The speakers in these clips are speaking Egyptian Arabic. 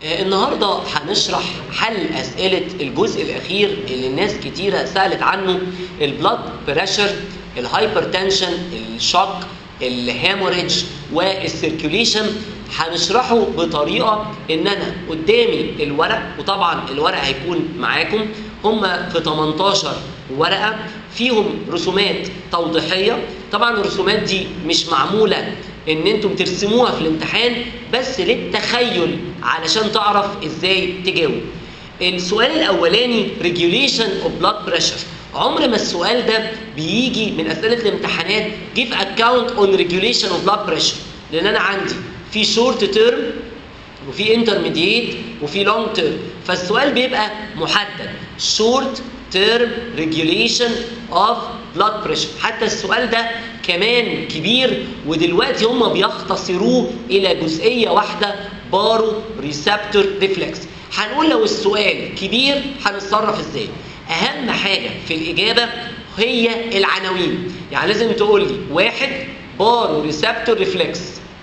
آه، النهارده هنشرح حل اسئله الجزء الاخير اللي الناس كتيره سالت عنه البلاد بريشر الهايبرتنشن الشوك الهيموريدج والسيركيوليشن هنشرحه بطريقه ان انا قدامي الورق وطبعا الورق هيكون معاكم هم في 18 ورقه فيهم رسومات توضيحيه طبعا الرسومات دي مش معموله ان انتم ترسموها في الامتحان بس للتخيل علشان تعرف ازاي تجاوب السؤال الاولاني regulation of blood pressure عمر ما السؤال ده بيجي من اسئله الامتحانات give account on regulation of blood pressure لان انا عندي في short term وفي intermediate وفي long term فالسؤال بيبقى محدد short term regulation of blood pressure حتى السؤال ده كمان كبير ودلوقتي هم بيختصروه الى جزئيه واحده بارو ريسبتور ريفلكس هنقول لو السؤال كبير هنتصرف ازاي اهم حاجه في الاجابه هي العناوين يعني لازم تقول لي واحد بارو ريسبتور ريفلكس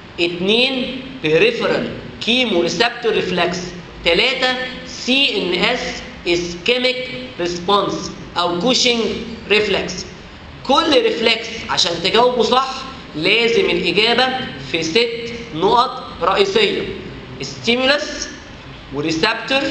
اتنين بيريفرال كيمو ريسبتور ريفلكس تلاتة سي ان اس اسكيميك ريسبونس او كوشنج ريفلكس كل ريفلكس عشان تجاوبه صح لازم الإجابة في ست نقط رئيسية ستيمولس وريسبتور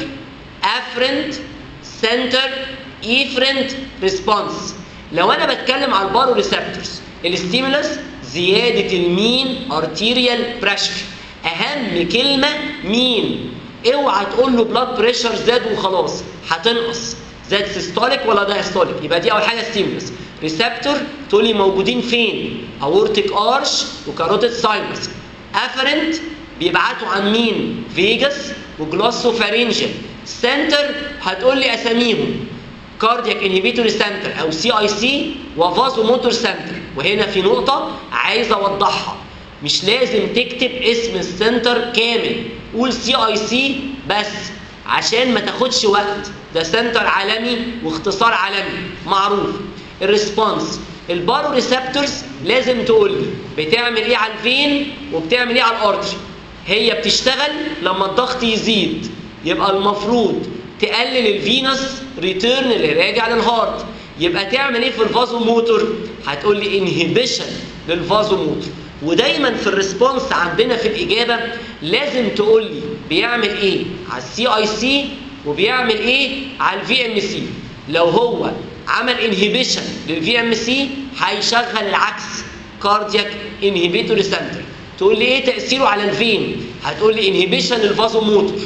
افرنت سنتر ايفرنت ريسبونس لو انا بتكلم على البارو ريسبتورز الستيمولس زيادة المين ارتيريال بريشر اهم كلمة مين اوعى تقول له بلاد بريشر زاد وخلاص هتنقص زاد سيستوليك ولا دايستوليك يبقى دي اول حاجه ستيمولس ريسبتور تقول لي موجودين فين اورتيك ارش وكاروتيد ساينس افرنت بيبعتوا عن مين فيجاس وجلوسوفارينجيال سنتر هتقول لي اساميهم كاردياك انهبيتوري سنتر او سي اي سي وفازو موتور سنتر وهنا في نقطه عايز اوضحها مش لازم تكتب اسم السنتر كامل قول سي اي سي بس عشان ما تاخدش وقت ده سنتر عالمي واختصار عالمي معروف الريسبونس البارو ريسبتورز لازم تقول لي بتعمل ايه على الفين وبتعمل ايه على الارتري هي بتشتغل لما الضغط يزيد يبقى المفروض تقلل الفينس ريتيرن اللي راجع للهارت يبقى تعمل ايه في الفازو موتور هتقول لي انهبيشن للفازو موتور ودايما في الريسبونس عندنا في الاجابه لازم تقول لي بيعمل ايه على السي اي سي وبيعمل ايه على الفي ام سي لو هو عمل انهبيشن للفي ام سي هيشغل العكس كاردياك انهبيتوري سنتر تقول لي ايه تاثيره على الفين هتقول لي انهبيشن الفازو موتور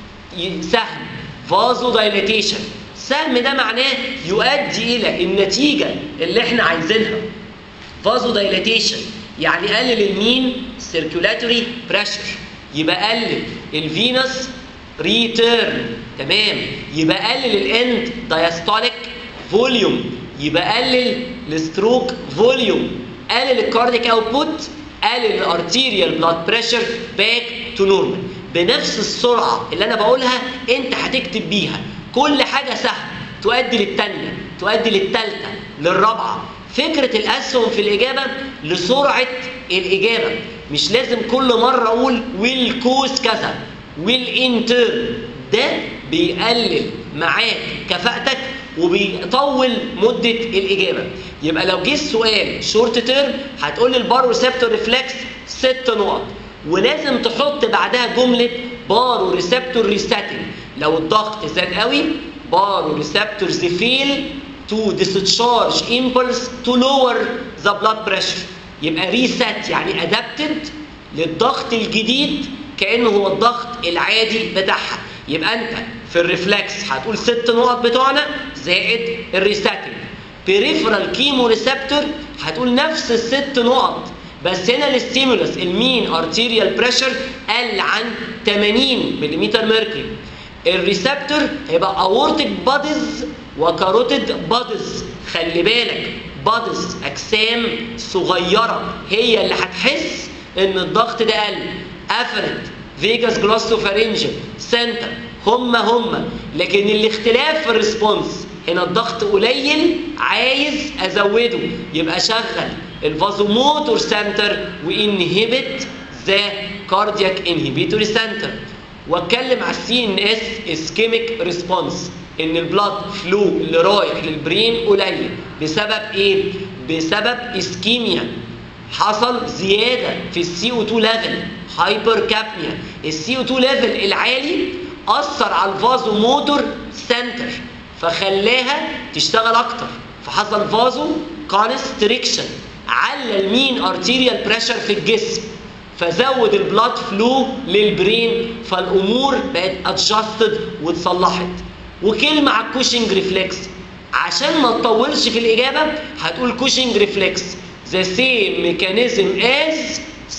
سهم فازو دايليتيشن سهم ده معناه يؤدي الى النتيجه اللي احنا عايزينها فازو دايليتيشن يعني قلل المين سيركولاتوري بريشر يبقى قلل الفينس ريتيرن تمام يبقى قلل الاند دايستوليك فوليوم يبقى قلل الستروك فوليوم قلل الكارديك اوتبوت قلل الارتيريال بلاد بريشر باك تو نورمال بنفس السرعه اللي انا بقولها انت هتكتب بيها كل حاجه سهل تؤدي للثانيه تؤدي للثالثه للرابعه فكرة الأسهم في الإجابة لسرعة الإجابة مش لازم كل مرة أقول ويل كوز كذا ويل انتر ده بيقلل معاك كفاءتك وبيطول مدة الإجابة يبقى لو جه السؤال شورت تيرم هتقول لي البارو ريسبتور ريفلكس ست نقط ولازم تحط بعدها جملة بارو ريسبتور ريستاتين لو الضغط زاد قوي بارو ريسبتورز فيل to discharge impulse to lower the blood pressure يبقى ريسات يعني adapted للضغط الجديد كانه هو الضغط العادي بتاعها يبقى انت في الريفلكس هتقول ست نقط بتوعنا زائد الريستاتين بريفرال كيمو ريسبتور هتقول نفس الست نقط بس هنا الستيمولس المين ارتيريال بريشر قل عن 80 ملم ميركوري الريسبتور هيبقى اورتيك بادز وكاروتيد بادز خلي بالك بادز اجسام صغيره هي اللي هتحس ان الضغط ده قل افرنت فيجاس جلوسوفارينجل سنتر هم هم لكن الاختلاف في الريسبونس هنا الضغط قليل عايز ازوده يبقى شغل الفازوموتور سنتر وانهبت ذا كاردياك انهبيتوري سنتر واتكلم على السي ان اس اسكيميك ريسبونس ان البلاد فلو اللي رايح للبرين قليل بسبب ايه بسبب اسكيميا حصل زياده في السي او 2 ليفل هايبر كابنيا السي او 2 ليفل العالي اثر على الفازو موتور سنتر فخلاها تشتغل اكتر فحصل فازو كونستريكشن على المين ارتيريال بريشر في الجسم فزود البلاد فلو للبرين فالامور بقت ادجستد واتصلحت وكلمه على الكوشنج ريفلكس عشان ما تطولش في الاجابه هتقول كوشنج ريفلكس the same mechanism as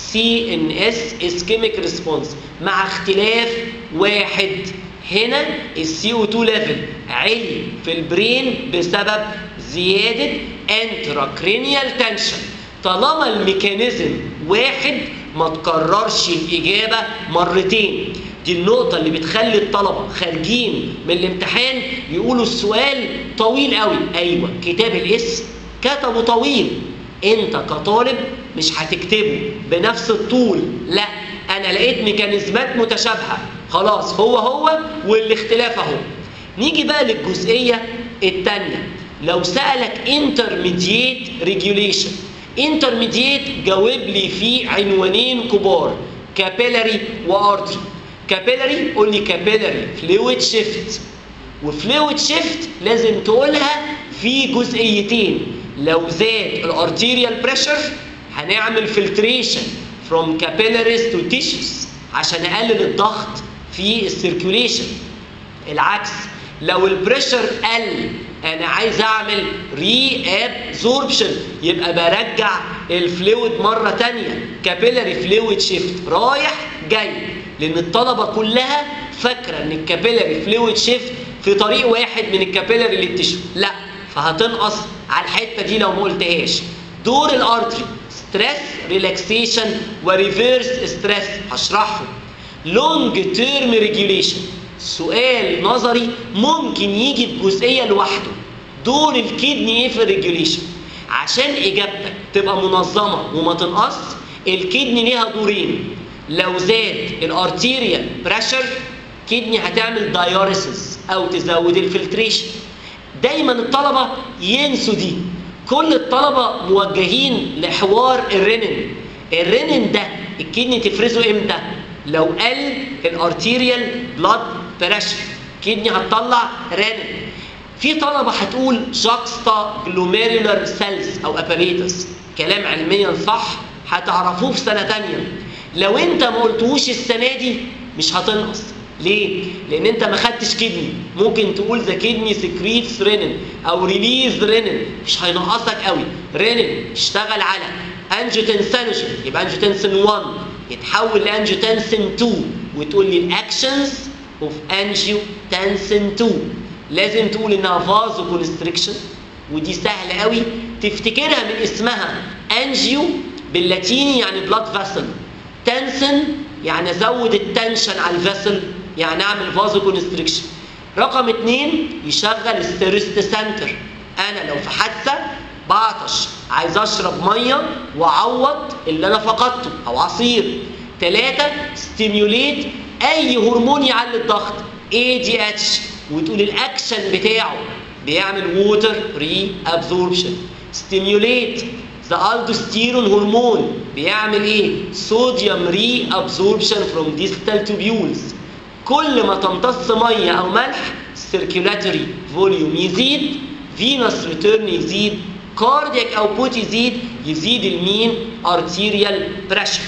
CNS ischemic response مع اختلاف واحد هنا السي او 2 ليفل علي في البرين بسبب زياده انتراكرينيال تنشن طالما الميكانيزم واحد ما تكررش الاجابه مرتين دي النقطه اللي بتخلي الطلبه خارجين من الامتحان يقولوا السؤال طويل قوي ايوه كتاب الاسم كتبه طويل انت كطالب مش هتكتبه بنفس الطول لا انا لقيت ميكانيزمات متشابهه خلاص هو هو والاختلاف اهو نيجي بقى للجزئيه الثانيه لو سالك انترميديت ريجوليشن انترميديت جاوب لي فيه عنوانين كبار كابيلاري وارتري كابيلاري قول لي كابيلاري فلويد شيفت وفلويد شيفت لازم تقولها في جزئيتين لو زاد الارتيريال بريشر هنعمل فلتريشن فروم capillaries تو tissues عشان اقلل الضغط في السيركيوليشن العكس لو البريشر قل انا عايز اعمل ري ابزوربشن يبقى برجع الفلويد مره تانية كابيلاري فلويد شيفت رايح جاي لان الطلبه كلها فاكره ان الكابيلاري فلويد شيفت في طريق واحد من الكابيلاري للتشو لا فهتنقص على الحته دي لو ما قلتهاش دور الارتري ستريس ريلاكسيشن وريفيرس ستريس هشرحه لونج تيرم ريجوليشن سؤال نظري ممكن يجي بجزئيه لوحده دور الكدني ايه في الريجوليشن عشان اجابتك تبقى منظمه وما تنقص الكدني ليها دورين لو زاد الارتيريال بريشر كدني هتعمل دايوريسيس او تزود الفلتريشن دايما الطلبه ينسوا دي كل الطلبه موجهين لحوار الرينين الرينين ده الكدني تفرزه امتى لو قل الارتيريال بلاد بريشر كدني هتطلع رينين في طلبه هتقول جاكستا جلوميرولار سيلز او اباريتس كلام علميا صح هتعرفوه في سنه تانية لو انت ما قلتوش السنه دي مش هتنقص ليه؟ لان انت ما خدتش كدني ممكن تقول ذا كدني سكريتس رينين او ريليز رينين مش هينقصك قوي رينين اشتغل على انجيوتنسينوجين يبقى انجيوتنسين 1 يتحول لانجيوتنسين 2 وتقول لي الاكشنز اوف انجيوتنسين 2 لازم تقول انها فازو كونستريكشن ودي سهله قوي تفتكرها من اسمها انجيو باللاتيني يعني بلاد فاسل تنسن يعني ازود التنشن على الفاسل يعني اعمل فازو كونستريكشن رقم اتنين يشغل السيرست سنتر انا لو في حادثه بعطش عايز اشرب ميه واعوض اللي انا فقدته او عصير ثلاثة ستيميوليت اي هرمون يعلي الضغط اي دي اتش وتقول الاكشن بتاعه بيعمل ووتر ري ابزوربشن ستيميوليت ذا الدوستيرون هرمون بيعمل ايه صوديوم ري ابزوربشن فروم ديستال توبيولز كل ما تمتص ميه او ملح السيركيولاتوري فوليوم يزيد فينوس ريتيرن يزيد كاردياك اوتبوت يزيد يزيد المين ارتيريال بريشر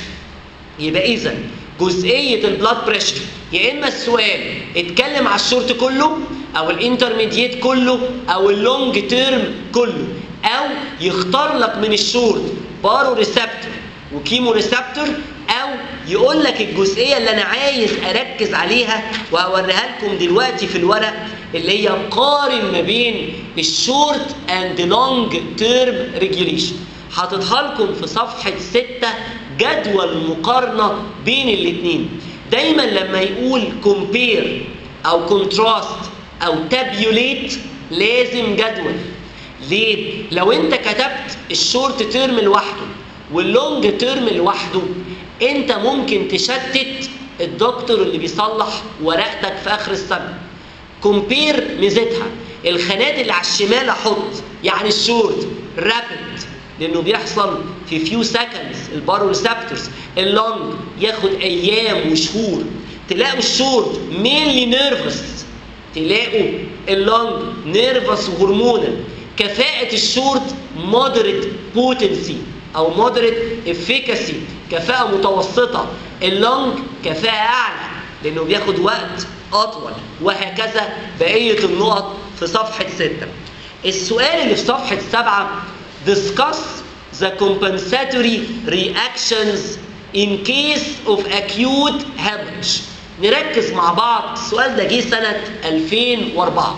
يبقى اذا جزئيه البلاد بريشر يا اما السؤال اتكلم على الشورت كله او الانترميديت كله او اللونج تيرم كله او يختار لك من الشورت بارو ريسبتور وكيمو ريسبتور او يقول لك الجزئيه اللي انا عايز اركز عليها وهوريها لكم دلوقتي في الورق اللي هي قارن ما بين الشورت اند لونج تيرم ريجوليشن حاططها لكم في صفحه 6 جدول مقارنه بين الاثنين دايما لما يقول كومبير او كونتراست او تابيوليت لازم جدول ليه؟ لو انت كتبت الشورت تيرم لوحده واللونج تيرم لوحده انت ممكن تشتت الدكتور اللي بيصلح ورقتك في اخر السنه كومبير ميزتها الخانات اللي على الشمال احط يعني الشورت رابid لانه بيحصل في فيو سكندز البارو ريسبتورز اللونج ياخد ايام وشهور تلاقوا الشورت مينلي نيرفس تلاقوا اللونج نيرفس وهرمونال كفاءة الشورت مودريت بوتنسي او مودريت افيكاسي كفاءة متوسطة اللونج كفاءة اعلى لانه بياخد وقت اطول وهكذا بقية النقط في صفحة ستة السؤال اللي في صفحة سبعة discuss the compensatory reactions in case of acute hemorrhage نركز مع بعض السؤال ده جه سنة 2004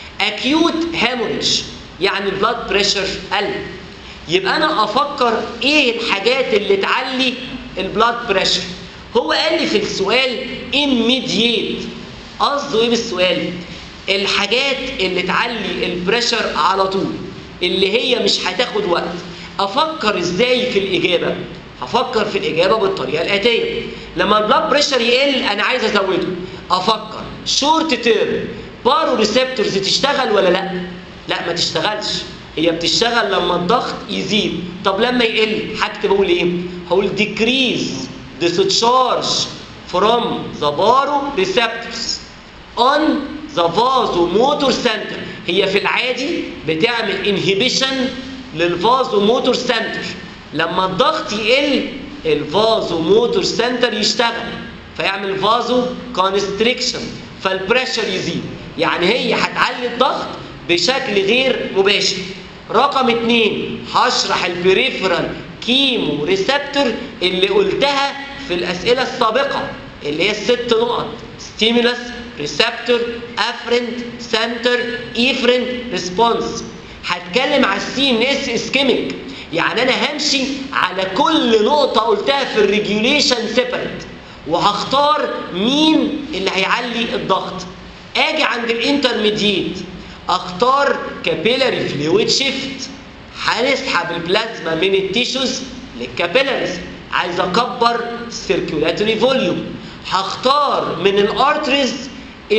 acute hemorrhage يعني blood pressure قل يبقى انا افكر ايه الحاجات اللي تعلي البلاد بريشر هو قال لي في السؤال immediate قصده ايه بالسؤال الحاجات اللي تعلي البريشر على طول اللي هي مش هتاخد وقت افكر ازاي في الاجابه هفكر في الاجابه بالطريقه الاتيه لما البلاد بريشر يقل انا عايز ازوده افكر شورت تيرم بارو ريسبتورز تشتغل ولا لا لا ما تشتغلش هي بتشتغل لما الضغط يزيد طب لما يقل هكتب اقول ايه هقول decrease discharge from the baroreceptors on the vasomotor center هي في العادي بتعمل انهبيشن للفازوموتور سنتر لما الضغط يقل الفازوموتور سنتر يشتغل فيعمل فازو كونستريكشن فالبريشر يزيد يعني هي هتعلي الضغط بشكل غير مباشر رقم اتنين هشرح البريفرال كيمو ريسبتور اللي قلتها في الاسئله السابقه اللي هي الست نقط ستيمولس ريسبتور افرنت سنتر ايفرنت ريسبونس هتكلم على السي ان اس اسكيميك يعني انا همشي على كل نقطه قلتها في الريجوليشن سيبريت وهختار مين اللي هيعلي الضغط اجي عند الانترميديت اختار كابيلاري فلويد شيفت هنسحب البلازما من التيشوز للكابيلاريز عايز اكبر السيركيولاتوري فوليوم هختار من الارتريز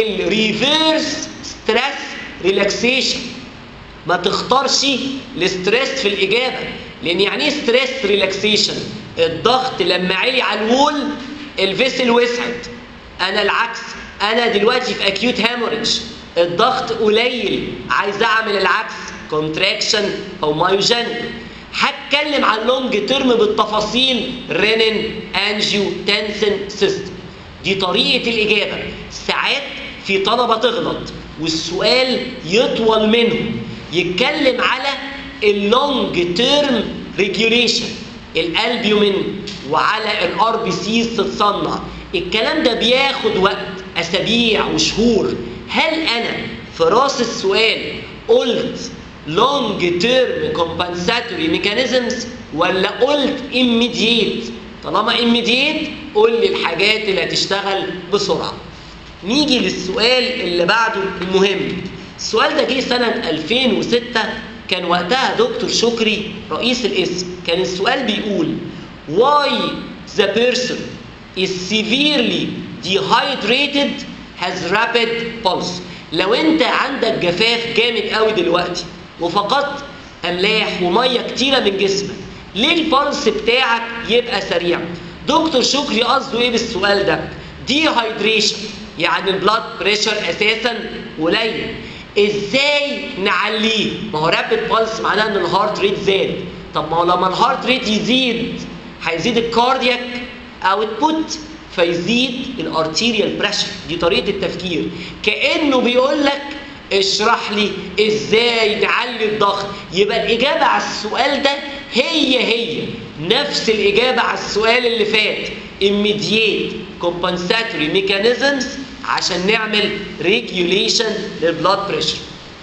الريفيرس ستريس ريلاكسيشن ما تختارش الاستريس في الاجابه لان يعني ايه ستريس ريلاكسيشن الضغط لما علي على الوول الفيسل وسعت انا العكس انا دلوقتي في اكيوت هاموريدج الضغط قليل عايز اعمل العكس كونتراكشن او مايوجينيك هتكلم عن اللونج تيرم بالتفاصيل رينين انجيو تنسن سيستم دي طريقه الاجابه ساعات في طلبه تغلط والسؤال يطول منهم يتكلم على اللونج تيرم ريجوليشن الالبيومين وعلى الار بي سيز تتصنع الكلام ده بياخد وقت اسابيع وشهور هل انا في راس السؤال قلت لونج تيرم كومبنساتوري ميكانيزمز ولا قلت immediate طالما immediate قول لي الحاجات اللي هتشتغل بسرعه نيجي للسؤال اللي بعده المهم السؤال ده جه سنه 2006 كان وقتها دكتور شكري رئيس القسم كان السؤال بيقول why the person is severely dehydrated has rapid pulse لو انت عندك جفاف جامد قوي دلوقتي وفقدت املاح وميه كتيره من جسمك ليه البلس بتاعك يبقى سريع دكتور شكري قصده ايه بالسؤال ده دي هايدريشن يعني البلاد بريشر اساسا قليل ازاي نعليه ما هو رابid بلس معناه ان الهارت ريت زاد طب ما هو لما الهارت ريت يزيد هيزيد الكاردياك اوتبوت فيزيد الارتيريال بريشر دي طريقه التفكير كانه بيقول لك اشرح لي ازاي نعلي الضغط يبقى الاجابه على السؤال ده هي هي نفس الاجابه على السؤال اللي فات immediate compensatory mechanisms عشان نعمل regulation للبلاد بريشر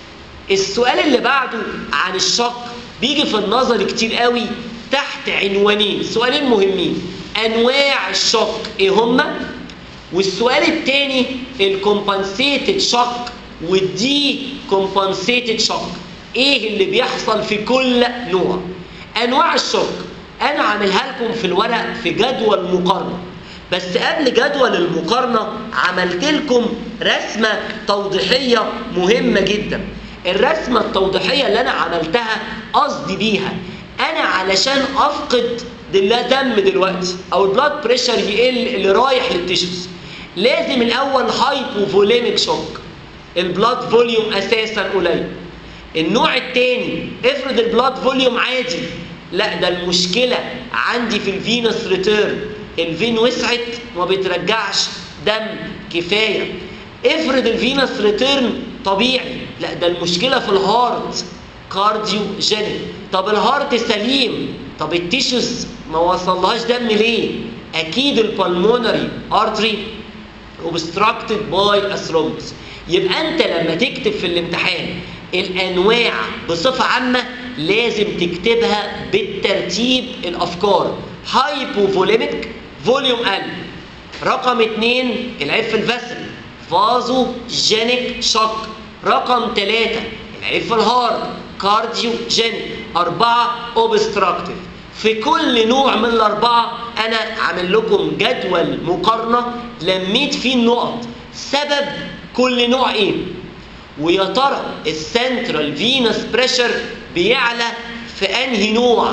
السؤال اللي بعده عن الشق بيجي في النظر كتير قوي تحت عنوانين سؤالين مهمين انواع الشق ايه هما والسؤال الثاني الكومبنسيتد شق والدي كومبنسيتد شق ايه اللي بيحصل في كل نوع انواع الشق انا عاملها لكم في الورق في جدول مقارنه بس قبل جدول المقارنة عملت لكم رسمة توضيحية مهمة جدا الرسمة التوضيحية اللي أنا عملتها قصدي بيها أنا علشان أفقد دم دلوقتي أو البلاد بريشر يقل اللي رايح للتيشوز لازم الأول هايبوفوليميك شوك البلاد فوليوم أساسا قليل النوع الثاني افرض البلاد فوليوم عادي لا ده المشكلة عندي في الفينوس ريتيرن الفين وسعت وما بترجعش دم كفاية افرض الفينوس ريتيرن طبيعي لا ده المشكلة في الهارت كارديو جينيك طب الهارت سليم طب التيشوز ما وصلهاش دم ليه اكيد البلمونري ارتري obstructed باي اثرومبس يبقى انت لما تكتب في الامتحان الانواع بصفه عامه لازم تكتبها بالترتيب الافكار هايبوفوليميك فوليوم ال رقم اثنين العيب في الفسل فازو جينيك شوك رقم ثلاثة العيب في الهارت كارديو جينيك أربعة اوبستراكتيف في كل نوع من الأربعة أنا عامل لكم جدول مقارنة لميت فيه النقط سبب كل نوع إيه ويا ترى السنترال فينس بريشر بيعلى في انهي نوع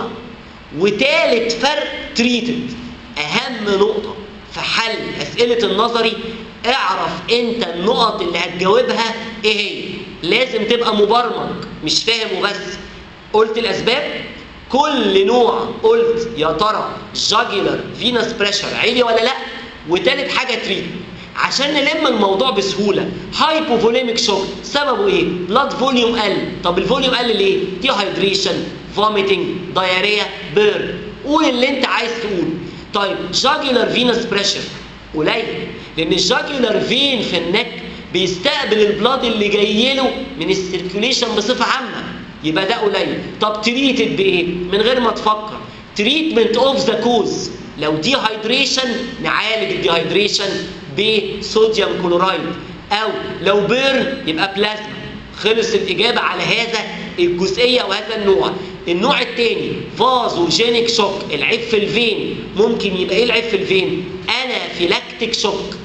وتالت فرق تريتد اهم نقطه في حل اسئله النظري اعرف انت النقط اللي هتجاوبها ايه هي لازم تبقى مبرمج مش فاهم وبس قلت الاسباب كل نوع قلت يا ترى جاجولار فينس بريشر عالي ولا لا وتالت حاجه تريتد عشان نلم الموضوع بسهوله هايبوفوليميك شوك سببه ايه بلاد فوليوم قل طب الفوليوم قل ليه دي هايدريشن فوميتنج دايريا بيرن قول اللي انت عايز تقوله طيب جاجولار فينس بريشر قليل لان الجاجولار فين في النك بيستقبل البلاد اللي جاي له من السيركيوليشن بصفه عامه يبقى ده قليل طب تريتد بايه من غير ما تفكر تريتمنت اوف ذا كوز لو دي هايدريشن نعالج الديهايدريشن بصوديوم كلورايد او لو بيرن يبقى بلازما خلص الاجابه على هذا الجزئيه وهذا النوع النوع الثاني فازوجينيك شوك العيب في الفين ممكن يبقى ايه العيب في الفين انافيلاكتيك شوك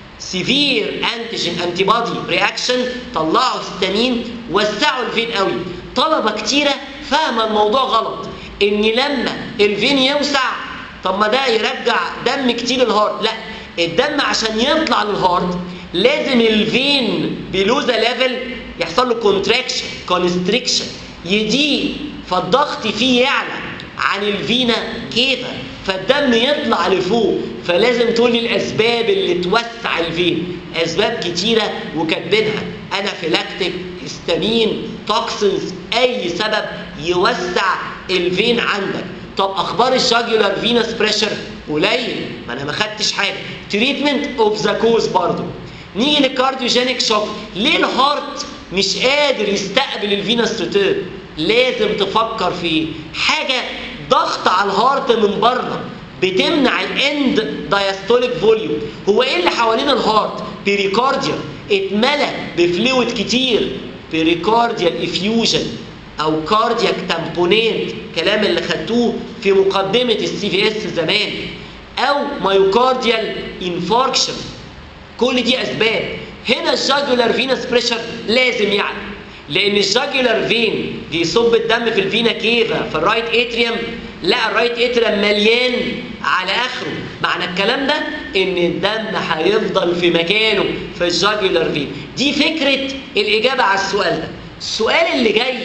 سيفير انتيجين انتي بادي رياكشن طلعوا هستامين وسعوا الفين قوي طلبه كتيره فاهمه الموضوع غلط ان لما الفين يوسع طب ما ده يرجع دم كتير للهارت لا الدم عشان يطلع للهارت لازم الفين بلو ذا ليفل يحصل له كونتراكشن كونستريكشن يضيق فالضغط فيه يعلى عن الفينا كيفا فالدم يطلع لفوق فلازم تقول لي الاسباب اللي توسع الفين اسباب كتيره وكاتبينها انافيلاكتيك هستامين توكسنز اي سبب يوسع الفين عندك طب اخبار الجاجولار فينس بريشر قليل ما انا ما خدتش حاجه تريتمنت اوف ذا كوز برضه نيجي للكارديوجينيك شوك ليه الهارت مش قادر يستقبل الفينس ريتيرن لازم تفكر في حاجه ضغط على الهارت من بره بتمنع الاند دايستوليك فوليوم هو ايه اللي حوالين الهارت بيريكارديا اتملى بفلويد كتير بيريكارديال افيوجن او كاردياك تامبونيت كلام اللي خدتوه في مقدمه السي في اس زمان او مايوكارديال انفاركشن كل دي اسباب هنا الجاجولار فينس بريشر لازم يعني لان الجاجولار فين بيصب الدم في الفينا كيفا في الرايت اتريوم لا الرايت اتريوم مليان على اخره معنى الكلام ده ان الدم هيفضل في مكانه في الجاجولار فين دي فكره الاجابه على السؤال ده السؤال اللي جاي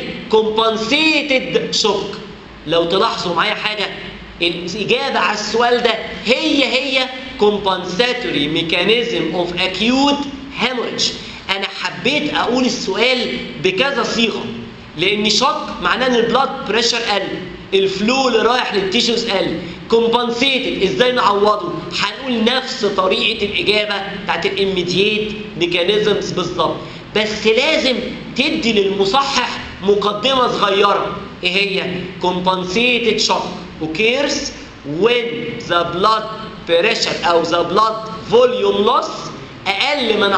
كومبنسيتد شوك لو تلاحظوا معايا حاجه الاجابه على السؤال ده هي هي compensatory mechanism of acute hemorrhage انا حبيت اقول السؤال بكذا صيغه لان شوك معناه ان البلاد بريشر قل الفلو اللي رايح للتيشوز قل كومبنسيتد ازاي نعوضه هنقول نفس طريقه الاجابه بتاعت الاميدييت ميكانيزمز بالظبط بس لازم تدي للمصحح مقدمه صغيره ايه هي compensated shock occurs when the blood pressure او the blood volume loss اقل من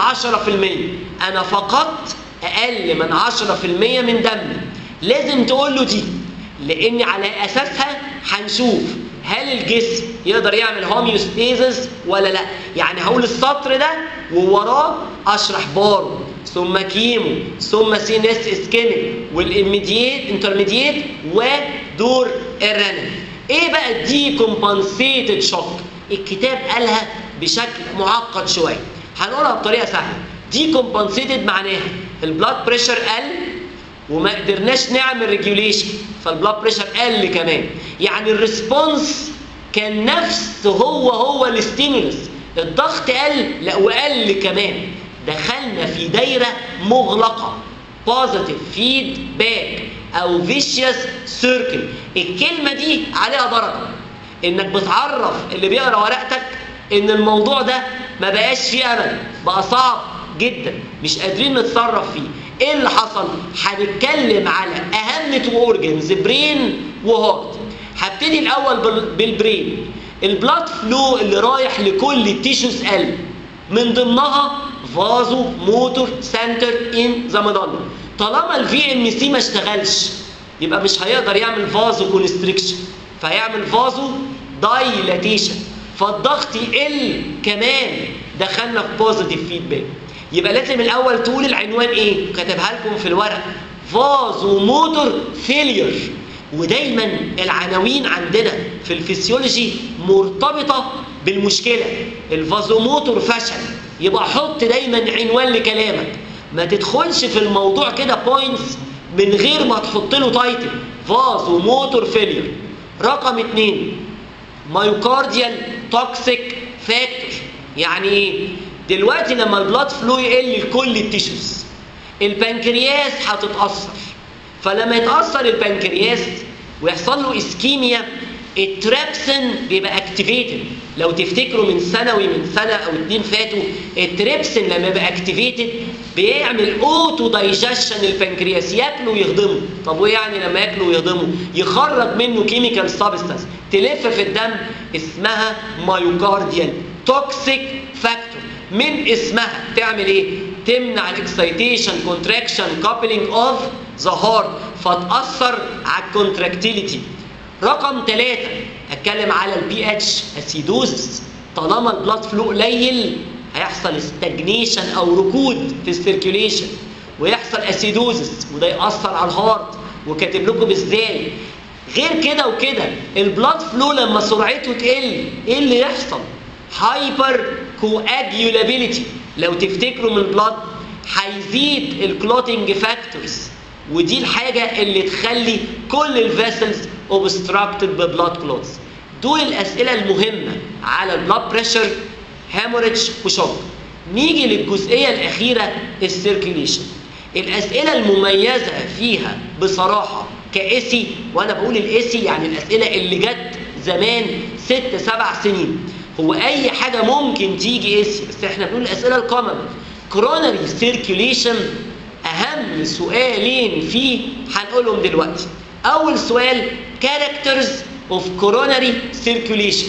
10% انا فقدت اقل من 10% من دمي لازم تقول له دي لان على اساسها هنشوف هل الجسم يقدر يعمل هوميوستيزس ولا لا يعني هقول السطر ده ووراه اشرح بارو ثم كيمو ثم سينس اسكيميك والاميديت انترميديت ودور الرنين ايه بقى الدي كومبنسيتد شوك الكتاب قالها بشكل معقد شويه هنقولها بطريقه سهله دي كومبنسيتد معناها البلاد بريشر قل وما قدرناش نعمل ريجوليشن فالبلاد بريشر قل كمان يعني الريسبونس كان نفس هو هو الستيمولس الضغط قل لا وقل كمان دخلنا في دايره مغلقه بوزيتيف فيدباك او فيشيوس سيركل الكلمه دي عليها درجه انك بتعرف اللي بيقرا ورقتك ان الموضوع ده ما بقاش فيه امل بقى صعب جدا مش قادرين نتصرف فيه ايه اللي حصل هنتكلم على اهم تو اورجنز برين وهارت هبتدي الاول بالبرين البلاد فلو اللي رايح لكل التيشوز قلب من ضمنها فازو موتور سنتر ان ذا مدلة طالما الفي ام سي ما اشتغلش يبقى مش هيقدر يعمل فازو كونستريكشن فهيعمل فازو دايلاتيشن فالضغط يقل كمان دخلنا في بوزيتيف فيدباك يبقى لازم الاول تقول العنوان ايه كاتبها لكم في الورق فازو موتور فيلير ودايما العناوين عندنا في الفسيولوجي مرتبطه بالمشكله الفازوموتور فشل يبقى حط دايما عنوان لكلامك ما تدخلش في الموضوع كده بوينتس من غير ما تحط له تايتل فازوموتور فيلير رقم اتنين مايوكارديال توكسيك فاكتور يعني ايه دلوقتي لما البلاد فلو يقل لكل التيشوز البنكرياس هتتاثر فلما يتاثر البنكرياس ويحصل له اسكيميا التريبسن بيبقى اكتيفيتد لو تفتكروا من ثانوي من سنه او اتنين فاتوا التريبسن لما يبقى اكتيفيتد بيعمل اوتو دايجيشن البنكرياس ياكله ويهضمه طب وايه يعني لما ياكله ويهضمه يخرج منه كيميكال سبستانس تلف في الدم اسمها مايوكارديال توكسيك فاكتور من اسمها تعمل ايه تمنع الاكسيتيشن كونتراكشن كابلينج اوف ذا هارت فتاثر على الكونتراكتيليتي رقم ثلاثة اتكلم على البي اتش اسيدوزس طالما البلاد فلو قليل هيحصل استجنيشن او ركود في السيركيوليشن ويحصل اسيدوزس وده ياثر على الهارت وكاتب لكم ازاي غير كده وكده البلاد فلو لما سرعته تقل ايه اللي يحصل هايبر كواجيولابيلتي لو تفتكروا من البلاد هيزيد الكلوتنج فاكتورز ودي الحاجه اللي تخلي كل الفيسلز اوبستراكتد ببلاد كلوتس دول الاسئله المهمه على البلاد بريشر هاموريدج وشوك نيجي للجزئيه الاخيره السيركيليشن الاسئله المميزه فيها بصراحه كاسي وانا بقول الاسي يعني الاسئله اللي جت زمان ست سبع سنين هو اي حاجه ممكن تيجي اسي بس احنا بنقول الاسئله الكومن كوروناري سيركيوليشن اهم سؤالين فيه هنقولهم دلوقتي اول سؤال characters of coronary circulation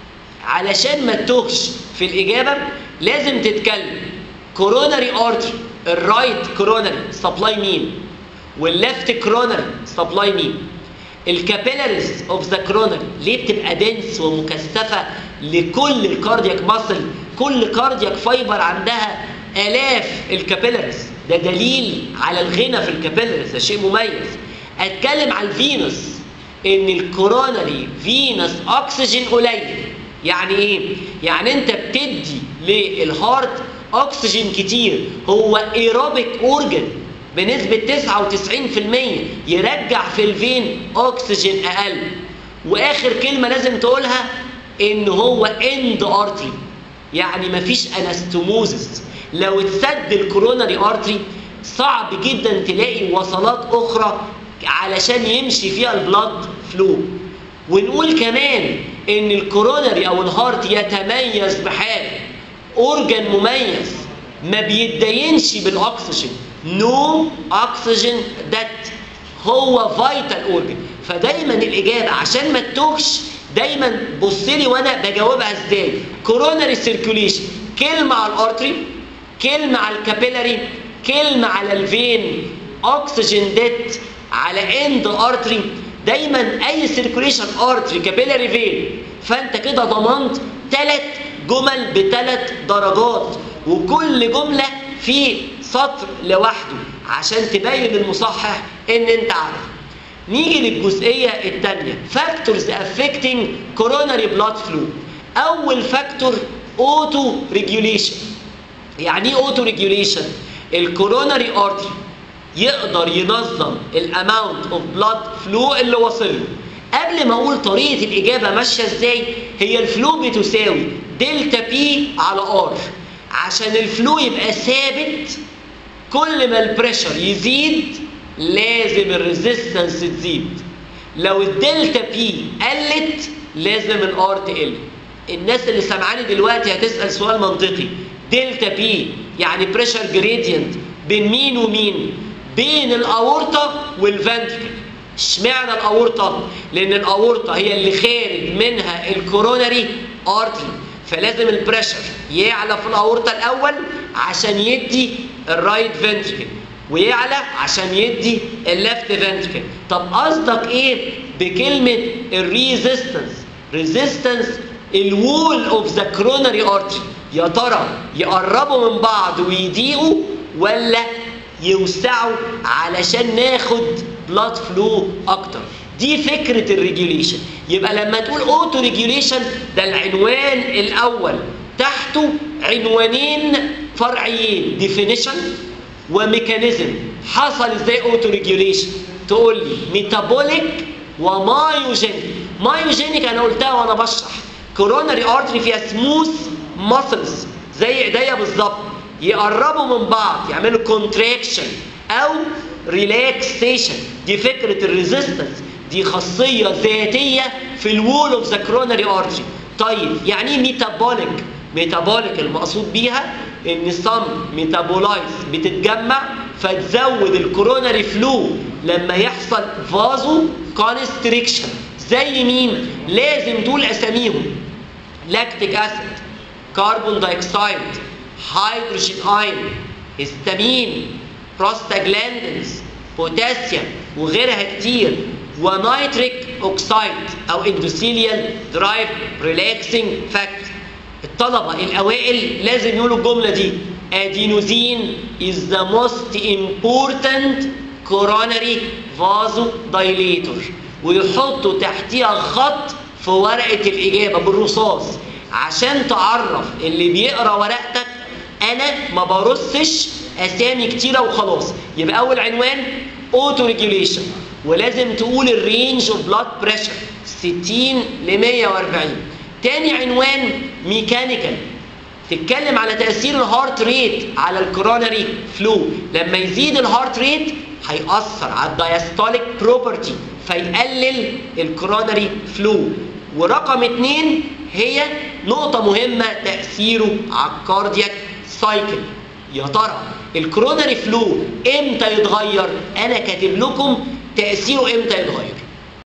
علشان ما تتوهش في الاجابه لازم تتكلم coronary artery الرايت coronary سبلاي مين والليفت coronary سبلاي مين الكابيلاريز اوف ذا كرونري ليه بتبقى دنس ومكثفه لكل الكاردياك ماسل كل كاردياك فايبر عندها الاف الكابيلاريز ده دليل على الغنى في الكابيلاريز ده شيء مميز اتكلم على الفينوس ان الكورونري فينوس اكسجين قليل يعني ايه يعني انت بتدي للهارت اكسجين كتير هو ايروبيك اورجن بنسبة 99% يرجع في الفين اكسجين اقل واخر كلمة لازم تقولها ان هو اند ارتري يعني مفيش انستوموزس لو اتسد الكوروناري ارتري صعب جدا تلاقي وصلات اخرى علشان يمشي فيها البلاد فلو ونقول كمان ان الكوروناري او الهارت يتميز بحاجه اورجان مميز ما بيتدينش بالاكسجين نو اكسجين دات هو فايتال اورجن فدايما الاجابه عشان ما تتوهش دايما بص لي وانا بجاوبها ازاي كوروناري سيركيوليشن كلمه على الارتري كلمه على الكابيلاري كلمه على الفين اكسجين ديت على اند ارتري دايما اي سيركوليشن ارتري كابيلاري فين فانت كده ضمنت ثلاث جمل بثلاث درجات وكل جمله في سطر لوحده عشان تبين للمصحح ان انت عارف نيجي للجزئيه الثانيه فاكتورز افكتنج كوروناري بلاد فلو اول فاكتور اوتو ريجوليشن يعني ايه اوتو ريجوليشن الكوروناري ارتري يقدر ينظم الاماونت اوف بلاد فلو اللي واصل له قبل ما اقول طريقه الاجابه ماشيه ازاي هي الفلو بتساوي دلتا بي على ار عشان الفلو يبقى ثابت كل ما البريشر يزيد لازم الريزيستنس تزيد لو الدلتا بي قلت لازم الار تقل الناس اللي سامعاني دلوقتي هتسال سؤال منطقي دلتا بي يعني بريشر جريدينت بين مين ومين بين الاورطه والفنتركل اشمعنى الاورطه لان الاورطه هي اللي خارج منها الكوروناري ارتري فلازم البريشر يعلى في الاورطه الاول عشان يدي الرايت فنتركل ويعلى عشان يدي الليفت فنتركل طب قصدك ايه بكلمه الريزيستنس ريزيستنس الوول اوف ذا كوروناري ارتري يا ترى يقربوا من بعض ويضيقوا ولا يوسعوا علشان ناخد بلاد فلو اكتر دي فكره الريجوليشن يبقى لما تقول اوتو ريجوليشن ده العنوان الاول تحته عنوانين فرعيين ديفينيشن وميكانيزم حصل ازاي اوتو ريجوليشن تقول لي ميتابوليك ومايوجينيك مايوجينيك انا قلتها وانا بشرح كوروناري ارتري فيها سموث ماسلز زي ايديا بالظبط يقربوا من بعض يعملوا كونتراكشن او ريلاكسيشن دي فكره الريزيستنس دي خاصيه ذاتيه في الوول اوف ذا كوروناري ارتري طيب يعني ايه ميتابوليك ميتابوليك المقصود بيها ان صم ميتابولايز بتتجمع فتزود الكوروناري فلو لما يحصل فازو كونستريكشن زي مين لازم تقول اساميهم لاكتيك اسيد كربون دايوكسيد هيدروجين ايون هيستامين بروستاجلاندينز بوتاسيوم وغيرها كتير ونيتريك اوكسايد او اندوثيليال درايف ريلاكسنج فاكتور الطلبه الاوائل لازم يقولوا الجمله دي ادينوزين is the most important coronary vasodilator ويحطوا تحتيها خط في ورقه الاجابه بالرصاص عشان تعرف اللي بيقرا ورقتك انا ما برصش اسامي كتيره وخلاص يبقى اول عنوان اوتو ريجوليشن ولازم تقول الرينج اوف بلاد بريشر 60 ل 140 تاني عنوان ميكانيكال تتكلم على تاثير الهارت ريت على الكوروناري فلو لما يزيد الهارت ريت هيأثر على الدايستوليك بروبرتي فيقلل الكوروناري فلو ورقم اتنين هي نقطة مهمة تأثيره على الكاردياك سايكل يا ترى الكوروناري فلو امتى يتغير؟ أنا كاتب لكم تأثيره امتى يتغير